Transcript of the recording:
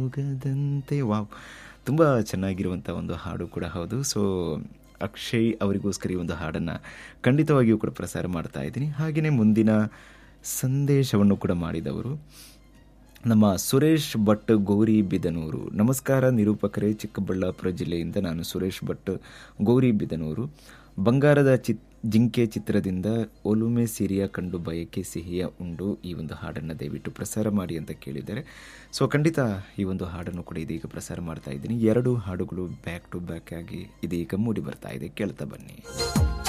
ಹೋಗದಂತೆ ವಾವ್ ತುಂಬ ಚೆನ್ನಾಗಿರುವಂಥ ಒಂದು ಹಾಡು ಕೂಡ ಹೌದು ಸೊ ಅಕ್ಷಯ್ ಅವರಿಗೋಸ್ಕರ ಈ ಒಂದು ಹಾಡನ್ನು ಖಂಡಿತವಾಗಿಯೂ ಕೂಡ ಪ್ರಸಾರ ಮಾಡ್ತಾ ಇದ್ದೀನಿ ಹಾಗೆಯೇ ಮುಂದಿನ ಸಂದೇಶವನ್ನು ಕೂಡ ಮಾಡಿದವರು ನಮ್ಮ ಸುರೇಶ್ ಭಟ್ ಗೌರಿ ಬಿದನೂರು ನಮಸ್ಕಾರ ನಿರೂಪಕರೇ ಚಿಕ್ಕಬಳ್ಳಾಪುರ ಜಿಲ್ಲೆಯಿಂದ ನಾನು ಸುರೇಶ್ ಭಟ್ ಗೌರಿ ಬಿದನೂರು ಬಂಗಾರದ ಚಿತ್ ಜಿಂಕೆ ಚಿತ್ರದಿಂದ ಒಲುಮೆ ಸಿರಿಯ ಕಂಡು ಬಯಕೆ ಸಿಹಿಯ ಉಂಡು ಈ ಒಂದು ಹಾಡನ್ನು ದಯವಿಟ್ಟು ಪ್ರಸಾರ ಮಾಡಿ ಅಂತ ಕೇಳಿದ್ದಾರೆ ಸೊ ಖಂಡಿತ ಈ ಒಂದು ಹಾಡನ್ನು ಕೂಡ ಇದೀಗ ಪ್ರಸಾರ ಮಾಡ್ತಾ ಇದ್ದೀನಿ ಎರಡು ಹಾಡುಗಳು ಬ್ಯಾಕ್ ಟು ಬ್ಯಾಕ್ ಆಗಿ ಇದೀಗ ಮೂಡಿ ಬರ್ತಾ ಇದೆ ಕೇಳ್ತಾ ಬನ್ನಿ